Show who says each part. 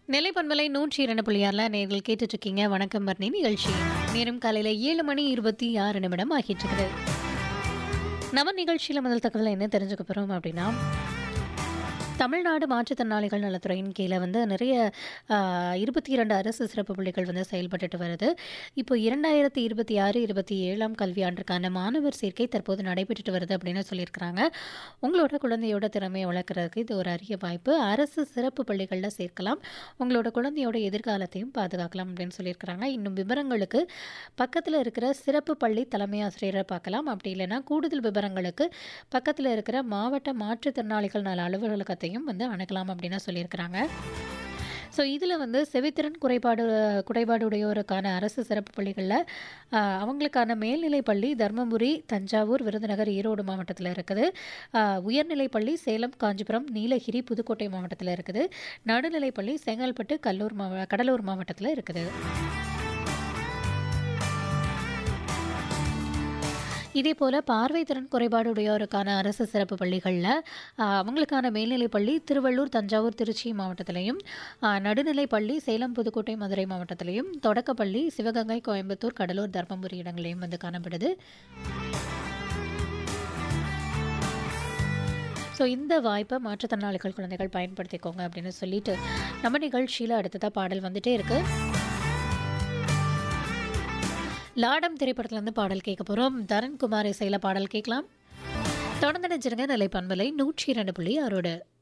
Speaker 1: நெல்லை பண்பலை நூற்றி இரண்டு புள்ளியாரில் நேர்கள் கேட்டுட்டு இருக்கீங்க வணக்கம் பர்ணி நிகழ்ச்சி நேரம் காலையில் ஏழு மணி இருபத்தி ஆறு நிமிடம் ஆகிட்டு இருக்குது நம்ம நிகழ்ச்சியில் முதல் தகவல் என்ன தெரிஞ்சுக்க போகிறோம் அப்படின்னா தமிழ்நாடு மாற்றுத்திறனாளிகள் நலத்துறையின் கீழே வந்து நிறைய இருபத்தி இரண்டு அரசு சிறப்பு பள்ளிகள் வந்து செயல்பட்டுட்டு வருது இப்போ இரண்டாயிரத்தி இருபத்தி ஆறு இருபத்தி ஏழாம் கல்வியாண்டிற்கான மாணவர் சேர்க்கை தற்போது நடைபெற்றுட்டு வருது அப்படின்னு சொல்லியிருக்கிறாங்க உங்களோட குழந்தையோட திறமையை வளர்க்குறதுக்கு இது ஒரு அரிய வாய்ப்பு அரசு சிறப்பு பள்ளிகளில் சேர்க்கலாம் உங்களோட குழந்தையோட எதிர்காலத்தையும் பாதுகாக்கலாம் அப்படின்னு சொல்லியிருக்கிறாங்க இன்னும் விவரங்களுக்கு பக்கத்தில் இருக்கிற சிறப்பு பள்ளி தலைமை ஆசிரியரை பார்க்கலாம் அப்படி இல்லைன்னா கூடுதல் விவரங்களுக்கு பக்கத்தில் இருக்கிற மாவட்ட மாற்றுத்திறனாளிகள் நல அலுவலகத்தையும் வந்து அணுகலாம் அப்படின்னு சொல்லியிருக்கிறாங்க ஸோ இதில் வந்து செவித்திறன் குறைபாடு குறைபாடுடையோருக்கான அரசு சிறப்பு பள்ளிகளில் ஆஹ், அவங்களுக்கான மேல்நிலைப் பள்ளி தர்மபுரி தஞ்சாவூர் விருதுநகர் ஈரோடு மாவட்டத்தில் இருக்குது ஆஹ், உயர்நிலைப் பள்ளி சேலம் காஞ்சிபுரம் நீலகிரி புதுக்கோட்டை மாவட்டத்தில் இருக்குது நடுநிலைப் பள்ளி செங்கல்பட்டு கல்லூர் மாவ கடலூர் மாவட்டத்தில் இருக்குது இதே போல் பார்வைத்திறன் குறைபாடு உடையோருக்கான அரசு சிறப்பு பள்ளிகளில் அவங்களுக்கான மேல்நிலைப் பள்ளி திருவள்ளூர் தஞ்சாவூர் திருச்சி மாவட்டத்திலையும் ஆஹ், நடுநிலைப் பள்ளி சேலம் புதுக்கோட்டை மதுரை மாவட்டத்திலையும் தொடக்கப்பள்ளி சிவகங்கை கோயம்புத்தூர் கடலூர் தர்மபுரி இடங்களையும் வந்து காணப்படுது ஸோ இந்த வாய்ப்பை மாற்றுத்திறனாளிகள் குழந்தைகள் பயன்படுத்திக்கோங்க அப்படின்னு சொல்லிட்டு நம்ம நிகழ்ச்சியில் அடுத்ததாக பாடல் வந்துட்டே இருக்கு லாடம் திரைப்படத்துலேருந்து பாடல் கேட்க போகிறோம் தரண்குமார் இசையில் பாடல் கேட்கலாம் தொடர்ந்து நினைச்சிருங்க நிலை பண்பலை நூற்றி இரண்டு புள்ளி ஆறோடு